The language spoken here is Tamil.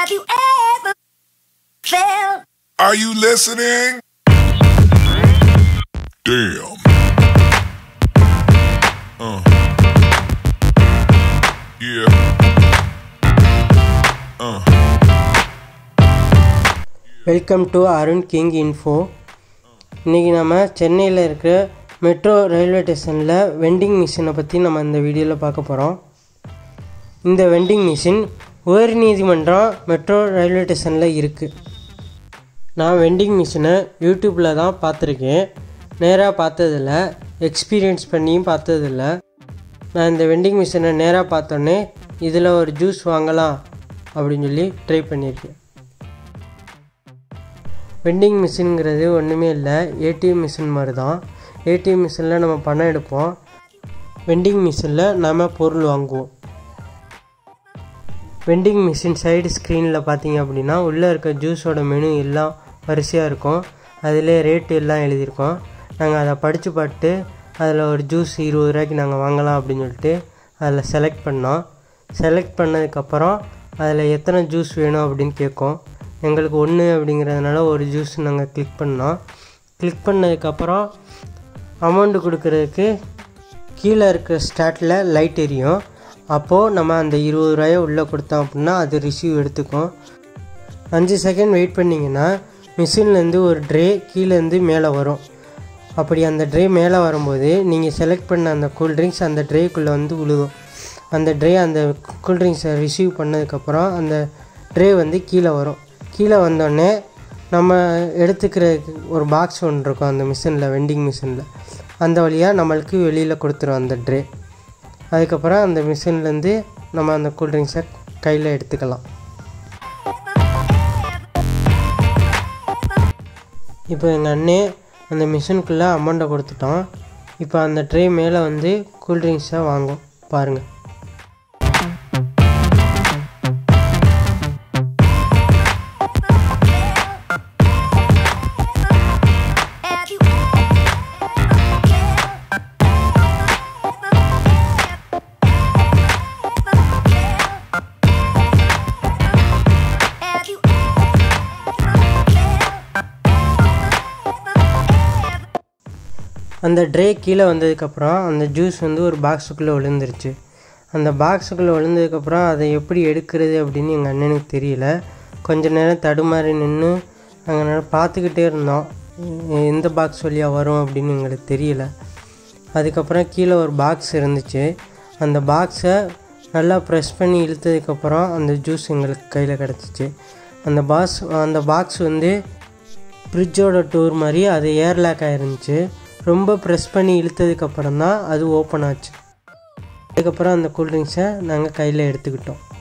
Have you ever felt Are you listening? Damn. Uh. Yeah. Uh. Welcome to Arun King Info இன்றைக்கி நம்ம சென்னையில் இருக்கிற மெட்ரோ ரயில்வே ஸ்டேஷனில் வெண்டிங் மிஷினை பற்றி நம்ம இந்த வீடியோவில் பார்க்க போகிறோம் இந்த வெண்டிங் மிஷின் உயர் நீதிமன்றம் மெட்ரோ ரயில்வே ஸ்டேஷனில் இருக்குது நான் வெண்டிங் மிஷினை யூடியூப்பில் தான் பார்த்துருக்கேன் நேராக பார்த்ததில்ல எக்ஸ்பீரியன்ஸ் பண்ணியும் பார்த்ததில்ல நான் இந்த வெண்டிங் மிஷினை நேராக பார்த்தோன்னே இதில் ஒரு ஜூஸ் வாங்கலாம் அப்படின்னு சொல்லி ட்ரை பண்ணியிருக்கேன் வெண்டிங் மிஷினுங்கிறது ஒன்றுமே இல்லை ஏடிஎம் மிஷின் மாதிரி தான் ஏடிஎம் மிஷினில் நம்ம பணம் எடுப்போம் வெண்டிங் மிஷினில் நம்ம பொருள் வாங்குவோம் வெண்டிங் மிஷின் சைடு ஸ்க்ரீனில் பார்த்தீங்க அப்படின்னா உள்ளே இருக்க ஜூஸோட மெனு எல்லாம் வரிசையாக இருக்கும் அதிலே ரேட்டு எல்லாம் எழுதியிருக்கோம் நாங்கள் அதை படித்து பார்த்து அதில் ஒரு ஜூஸ் இருபது ரூபாய்க்கு நாங்கள் வாங்கலாம் அப்படின்னு சொல்லிட்டு அதில் செலக்ட் பண்ணோம் செலக்ட் பண்ணதுக்கப்புறம் அதில் எத்தனை ஜூஸ் வேணும் அப்படின்னு கேட்கும் எங்களுக்கு ஒன்று அப்படிங்கிறதுனால ஒரு ஜூஸ் நாங்கள் கிளிக் பண்ணோம் கிளிக் பண்ணதுக்கப்புறம் அமௌண்ட்டு கொடுக்கறதுக்கு கீழே இருக்கிற ஸ்டாட்டில் லைட் எரியும் அப்போது நம்ம அந்த இருபது ரூபாயை உள்ளே கொடுத்தோம் அப்படின்னா அது ரிசீவ் எடுத்துக்கும் அஞ்சு செகண்ட் வெயிட் பண்ணிங்கன்னா மிஷின்லேருந்து ஒரு ட்ரே கீழேருந்து மேலே வரும் அப்படி அந்த ட்ரே மேலே வரும்போது நீங்கள் செலக்ட் பண்ண அந்த கூல்ட்ரிங்க்ஸ் அந்த ட்ரேக்குள்ளே வந்து விழுகும் அந்த ட்ரே அந்த கூல்ட்ரிங்க்ஸை ரிசீவ் பண்ணதுக்கப்புறம் அந்த ட்ரே வந்து கீழே வரும் கீழே வந்தோடனே நம்ம எடுத்துக்கிற ஒரு பாக்ஸ் ஒன்று இருக்கும் அந்த மிஷினில் வெண்டிங் மிஷினில் அந்த வழியாக நம்மளுக்கு வெளியில் கொடுத்துரும் அந்த ட்ரே அதுக்கப்புறம் அந்த மிஷின்லேருந்து நம்ம அந்த கூல்ட்ரிங்க்ஸை கையில் எடுத்துக்கலாம் இப்போ எங்கள் அண்ணே அந்த மிஷினுக்குள்ளே அமௌண்ட்டை கொடுத்துட்டோம் இப்போ அந்த ட்ரே மேலே வந்து கூல்ட்ரிங்க்ஸை வாங்கும் பாருங்கள் Have you Have you அந்த ட்ரே கீழே வந்ததுக்கப்புறம் அந்த ஜூஸ் வந்து ஒரு பாக்ஸுக்குள்ளே விழுந்துருச்சு அந்த பாக்ஸுக்குள்ளே விழுந்ததுக்கப்புறம் அதை எப்படி எடுக்கிறது அப்படின்னு எங்கள் அண்ணனுக்கு தெரியல கொஞ்ச நேரம் தடுமாறி நின்று அங்கே பார்த்துக்கிட்டே இருந்தோம் எ- எந்த பாக்ஸ் வழியாக வரும் அப்படின்னு எங்களுக்கு தெரியல அதுக்கப்புறம் கீழே ஒரு பாக்ஸ் இருந்துச்சு அந்த பாக்ஸை நல்லா ப்ரெஸ் பண்ணி இழுத்ததுக்கப்புறம் அந்த ஜூஸ் எங்களுக்கு கையில் கிடச்சிச்சு அந்த பாக்ஸ் அந்த பாக்ஸ் வந்து ஃப்ரிட்ஜோட டூர் மாதிரி அது ஏர்லாக் ஆயிருந்துச்சு ரொம்ப ப்ரெஸ் பண்ணி இழுத்ததுக்கப்புறம் தான் அது ஓப்பன் ஆச்சு அதுக்கப்புறம் அந்த கூல்ட்ரிங்க்ஸை நாங்கள் கையில் எடுத்துக்கிட்டோம்